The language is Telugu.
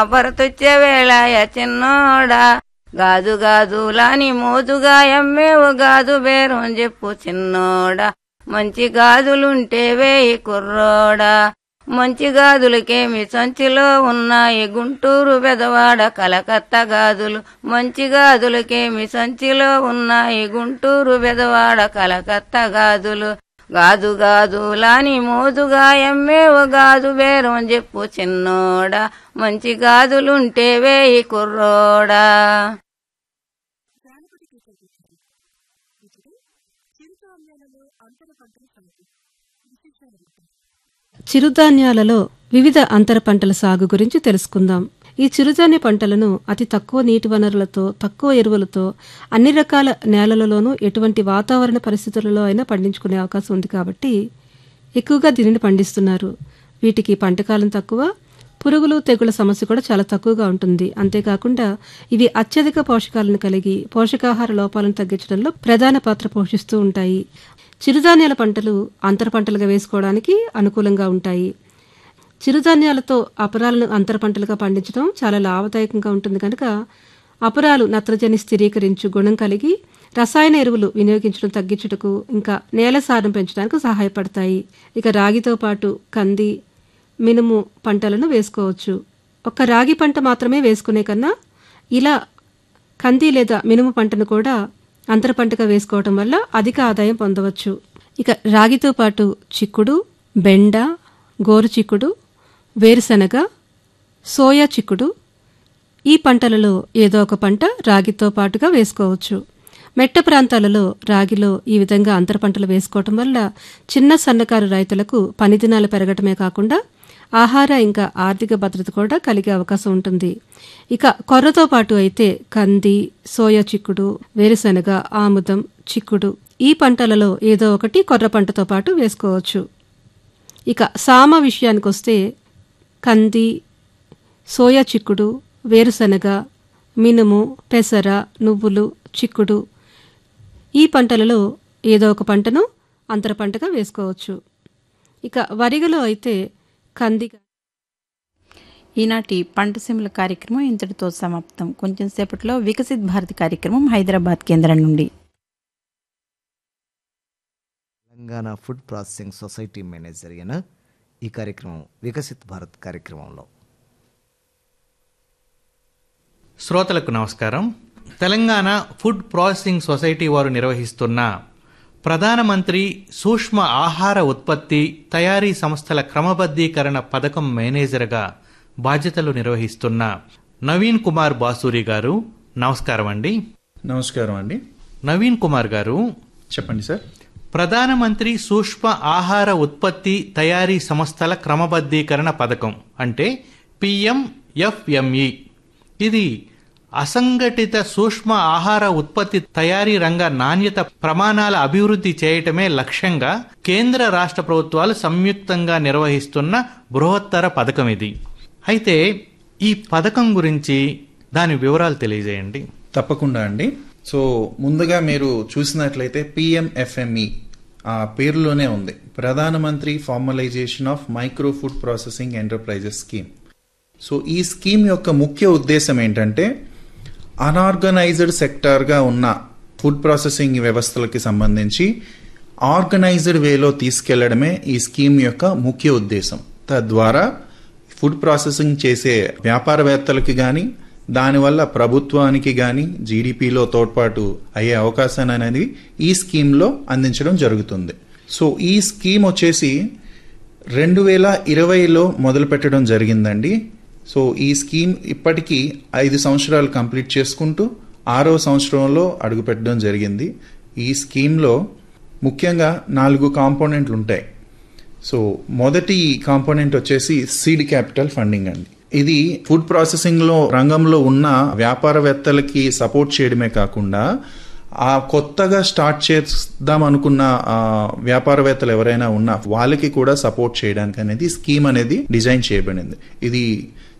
భరతొచ్చే వేళాయ చిన్నోడా గాజు గాజులాని మోజుగా ఎమ్మేవు గాజు బేరం చెప్పు చిన్నోడా మంచి గాజులుంటే వేయి కుర్రోడా మంచి గాజులకేమి సంచిలో ఉన్నాయి గుంటూరు బెదవాడ కలకత్తా గాజులు మంచి గాజులకేమి సంచిలో ఉన్నాయి గుంటూరు బెదవాడ కలకత్తా గాజులు గాజు గాజులాని మోజుగా ఎమ్మేవు గాజు బేరం చెప్పు చిన్నోడా మంచి గాజులుంటే వేయి కుర్రోడా చిరుధాన్యాలలో వివిధ అంతర పంటల సాగు గురించి తెలుసుకుందాం ఈ చిరుధాన్య పంటలను అతి తక్కువ నీటి వనరులతో తక్కువ ఎరువులతో అన్ని రకాల నేలలలోనూ ఎటువంటి వాతావరణ పరిస్థితులలో అయినా పండించుకునే అవకాశం ఉంది కాబట్టి ఎక్కువగా దీనిని పండిస్తున్నారు వీటికి పంటకాలం తక్కువ పురుగులు తెగుల సమస్య కూడా చాలా తక్కువగా ఉంటుంది అంతేకాకుండా ఇవి అత్యధిక పోషకాలను కలిగి పోషకాహార లోపాలను తగ్గించడంలో ప్రధాన పాత్ర పోషిస్తూ ఉంటాయి చిరుధాన్యాల పంటలు అంతర పంటలుగా వేసుకోవడానికి అనుకూలంగా ఉంటాయి చిరుధాన్యాలతో అపరాలను అంతర పంటలుగా పండించడం చాలా లాభదాయకంగా ఉంటుంది కనుక అపరాలు నత్రజని స్థిరీకరించు గుణం కలిగి రసాయన ఎరువులు వినియోగించడం తగ్గించుటకు ఇంకా నేల సారం పెంచడానికి సహాయపడతాయి ఇక రాగితో పాటు కంది మినుము పంటలను వేసుకోవచ్చు ఒక్క రాగి పంట మాత్రమే వేసుకునే కన్నా ఇలా కంది లేదా మినుము పంటను కూడా అంతర పంటగా వేసుకోవటం వల్ల అధిక ఆదాయం పొందవచ్చు ఇక రాగితో పాటు చిక్కుడు బెండ గోరు చిక్కుడు వేరుశనగ సోయా చిక్కుడు ఈ పంటలలో ఏదో ఒక పంట రాగితో పాటుగా వేసుకోవచ్చు మెట్ట ప్రాంతాలలో రాగిలో ఈ విధంగా అంతర పంటలు వేసుకోవటం వల్ల చిన్న సన్నకారు రైతులకు పని దినాలు పెరగటమే కాకుండా ఆహార ఇంకా ఆర్థిక భద్రత కూడా కలిగే అవకాశం ఉంటుంది ఇక కొర్రతో పాటు అయితే కంది సోయా చిక్కుడు వేరుశనగ ఆముదం చిక్కుడు ఈ పంటలలో ఏదో ఒకటి కొర్ర పంటతో పాటు వేసుకోవచ్చు ఇక సామ విషయానికి వస్తే కంది సోయా చిక్కుడు వేరుశనగ మినుము పెసర నువ్వులు చిక్కుడు ఈ పంటలలో ఏదో ఒక పంటను అంతర పంటగా వేసుకోవచ్చు ఇక వరిగలో అయితే కంది ఈనాటి పంట సిముల కార్యక్రమం ఇంతటితో సమాప్తం కొంచెం సేపట్లో వికసిత్ భారతి కార్యక్రమం హైదరాబాద్ కేంద్రం నుండి Telangana food processing society manager అయిన ఈ కార్యక్రమం వికసిత్ భారత్ కార్యక్రమంలో శ్రోతలకు నమస్కారం తెలంగాణ ఫుడ్ ప్రాసెసింగ్ సొసైటీ వారు నిర్వహిస్తున్న ప్రధానమంత్రి సూక్ష్మ ఆహార ఉత్పత్తి తయారీ సంస్థల క్రమబద్ధీకరణ పథకం మేనేజర్గా బాధ్యతలు నిర్వహిస్తున్న నవీన్ కుమార్ బాసూరి గారు నమస్కారం అండి నమస్కారం అండి నవీన్ కుమార్ గారు చెప్పండి సార్ ప్రధానమంత్రి సూక్ష్మ ఆహార ఉత్పత్తి తయారీ సంస్థల క్రమబద్ధీకరణ పథకం అంటే పిఎంఎఫ్ఎంఈ ఇది అసంఘటిత సూక్ష్మ ఆహార ఉత్పత్తి తయారీ రంగ నాణ్యత ప్రమాణాల అభివృద్ధి చేయటమే లక్ష్యంగా కేంద్ర రాష్ట్ర ప్రభుత్వాలు సంయుక్తంగా నిర్వహిస్తున్న బృహత్తర పథకం ఇది అయితే ఈ పథకం గురించి దాని వివరాలు తెలియజేయండి తప్పకుండా అండి సో ముందుగా మీరు చూసినట్లయితే పిఎంఎఫ్ఎంఈ ఆ పేరులోనే ఉంది ప్రధానమంత్రి formalisation of micro food processing enterprises scheme so ఈ స్కీమ్ యొక్క ముఖ్య ఉద్దేశం ఏంటంటే అనార్గనైజ్డ్ సెక్టార్గా ఉన్న ఫుడ్ ప్రాసెసింగ్ వ్యవస్థలకి సంబంధించి ఆర్గనైజ్డ్ వేలో తీసుకెళ్లడమే ఈ స్కీమ్ యొక్క ముఖ్య ఉద్దేశం తద్వారా ఫుడ్ ప్రాసెసింగ్ చేసే వ్యాపారవేత్తలకి కానీ దానివల్ల ప్రభుత్వానికి కానీ జీడిపిలో తోడ్పాటు అయ్యే అవకాశాన్ని అనేది ఈ స్కీమ్లో అందించడం జరుగుతుంది సో ఈ స్కీమ్ వచ్చేసి రెండు వేల ఇరవైలో మొదలు పెట్టడం జరిగిందండి సో ఈ స్కీమ్ ఇప్పటికీ ఐదు సంవత్సరాలు కంప్లీట్ చేసుకుంటూ ఆరో సంవత్సరంలో అడుగుపెట్టడం జరిగింది ఈ స్కీమ్లో ముఖ్యంగా నాలుగు కాంపోనెంట్లు ఉంటాయి సో మొదటి కాంపోనెంట్ వచ్చేసి సీడ్ క్యాపిటల్ ఫండింగ్ అండి ఇది ఫుడ్ ప్రాసెసింగ్ లో రంగంలో ఉన్న వ్యాపారవేత్తలకి సపోర్ట్ చేయడమే కాకుండా ఆ కొత్తగా స్టార్ట్ చేద్దాం అనుకున్న ఆ, వ్యాపారవేత్తలు ఎవరైనా ఉన్నా వాళ్ళకి కూడా సపోర్ట్ చేయడానికి అనేది స్కీమ్ అనేది డిజైన్ చేయబడింది ఇది